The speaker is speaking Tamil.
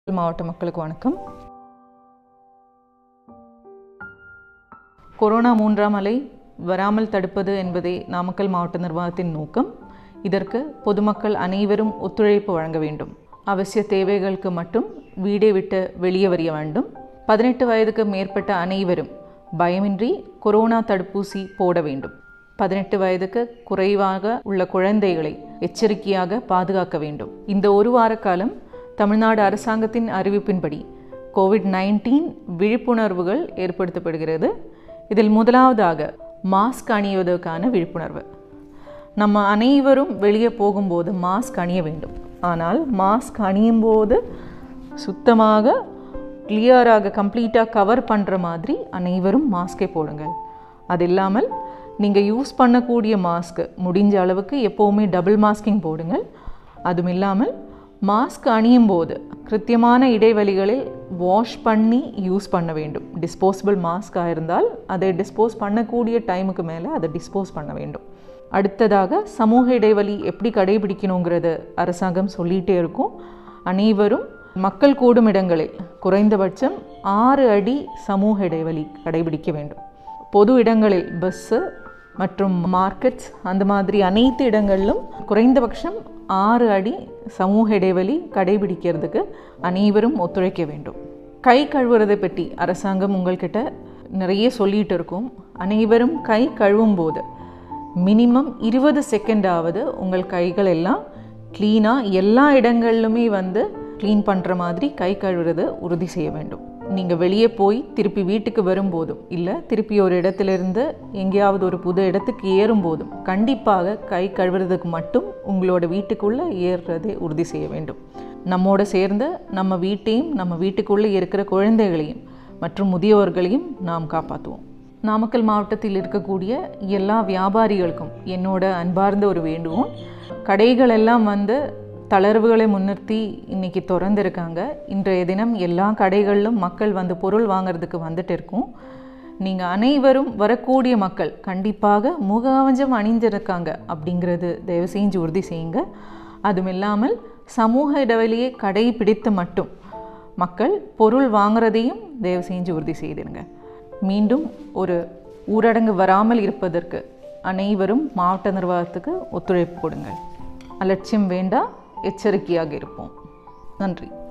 மாவட்ட மக்களுக்கு வணக்கம் கொரோனா மூன்றாம் அலை வராமல் தடுப்பது என்பதே நாமக்கல் மாவட்ட நிர்வாகத்தின் நோக்கம் இதற்கு பொதுமக்கள் அனைவரும் ஒத்துழைப்பு வழங்க வேண்டும் அவசிய தேவைகளுக்கு மட்டும் வீடை விட்டு வெளியே வரிய வேண்டும் பதினெட்டு வயதுக்கு மேற்பட்ட அனைவரும் பயமின்றி கொரோனா தடுப்பூசி போட வேண்டும் பதினெட்டு வயதுக்கு குறைவாக உள்ள குழந்தைகளை எச்சரிக்கையாக பாதுகாக்க வேண்டும் இந்த ஒரு வார காலம் தமிழ்நாடு அரசாங்கத்தின் அறிவிப்பின்படி கோவிட் நைன்டீன் விழிப்புணர்வுகள் ஏற்படுத்தப்படுகிறது இதில் முதலாவதாக மாஸ்க் அணிவதற்கான விழிப்புணர்வு நம்ம அனைவரும் வெளியே போகும்போது மாஸ்க் அணிய வேண்டும் ஆனால் மாஸ்க் அணியும் போது சுத்தமாக கிளியராக கம்ப்ளீட்டாக கவர் பண்ணுற மாதிரி அனைவரும் மாஸ்கை போடுங்கள் அது இல்லாமல் நீங்கள் யூஸ் பண்ணக்கூடிய மாஸ்க்கு முடிஞ்ச அளவுக்கு எப்போவுமே டபுள் மாஸ்கிங் போடுங்கள் அதுவும் இல்லாமல் மாஸ்க் அணியும் போது கிருத்தியமான இடைவெளிகளில் வாஷ் பண்ணி யூஸ் பண்ண வேண்டும் டிஸ்போசபிள் மாஸ்காக இருந்தால் அதை டிஸ்போஸ் பண்ணக்கூடிய டைமுக்கு மேலே அதை டிஸ்போஸ் பண்ண வேண்டும் அடுத்ததாக சமூக இடைவெளி எப்படி கடைபிடிக்கணுங்கிறது அரசாங்கம் சொல்லிகிட்டே இருக்கும் அனைவரும் மக்கள் கூடும் இடங்களில் குறைந்தபட்சம் ஆறு அடி சமூக இடைவெளி கடைபிடிக்க வேண்டும் பொது இடங்களில் பஸ்ஸு மற்றும் மார்க்கெட்ஸ் அந்த மாதிரி அனைத்து இடங்களிலும் குறைந்தபட்சம் ஆறு அடி சமூக இடைவெளி கடைபிடிக்கிறதுக்கு அனைவரும் ஒத்துழைக்க வேண்டும் கை கழுவுறதை பற்றி அரசாங்கம் உங்கள்கிட்ட நிறைய சொல்லிகிட்டு இருக்கும் அனைவரும் கை கழுவும் போது மினிமம் இருபது செகண்டாவது உங்கள் கைகள் எல்லாம் க்ளீனாக எல்லா இடங்கள்லுமே வந்து க்ளீன் பண்ணுற மாதிரி கை கழுவுறதை உறுதி செய்ய வேண்டும் நீங்கள் வெளியே போய் திருப்பி வீட்டுக்கு வரும்போதும் இல்லை திருப்பி ஒரு இடத்துலேருந்து எங்கேயாவது ஒரு புது இடத்துக்கு ஏறும்போதும் கண்டிப்பாக கை கழுவுறதுக்கு மட்டும் உங்களோட வீட்டுக்குள்ளே ஏறுறதை உறுதி செய்ய வேண்டும் நம்மோட சேர்ந்து நம்ம வீட்டையும் நம்ம வீட்டுக்குள்ளே இருக்கிற குழந்தைகளையும் மற்றும் முதியோர்களையும் நாம் காப்பாற்றுவோம் நாமக்கல் மாவட்டத்தில் இருக்கக்கூடிய எல்லா வியாபாரிகளுக்கும் என்னோட அன்பார்ந்த ஒரு வேண்டுகோள் கடைகள் எல்லாம் வந்து தளர்வுகளை முன்னிறுத்தி இன்றைக்கி திறந்துருக்காங்க இன்றைய தினம் எல்லா கடைகளிலும் மக்கள் வந்து பொருள் வாங்கிறதுக்கு வந்துட்டு இருக்கும் நீங்கள் அனைவரும் வரக்கூடிய மக்கள் கண்டிப்பாக முகவஞ்சம் அணிஞ்சிருக்காங்க அப்படிங்கிறது தயவு செஞ்சு உறுதி செய்யுங்க அதுவும் இல்லாமல் சமூக இடைவெளியை கடைபிடித்து மட்டும் மக்கள் பொருள் வாங்குறதையும் தயவு செஞ்சு உறுதி செய்திருங்க மீண்டும் ஒரு ஊரடங்கு வராமல் இருப்பதற்கு அனைவரும் மாவட்ட நிர்வாகத்துக்கு ஒத்துழைப்பு கொடுங்கள் அலட்சியம் வேண்டாம் எச்சரிக்கையாக இருப்போம் நன்றி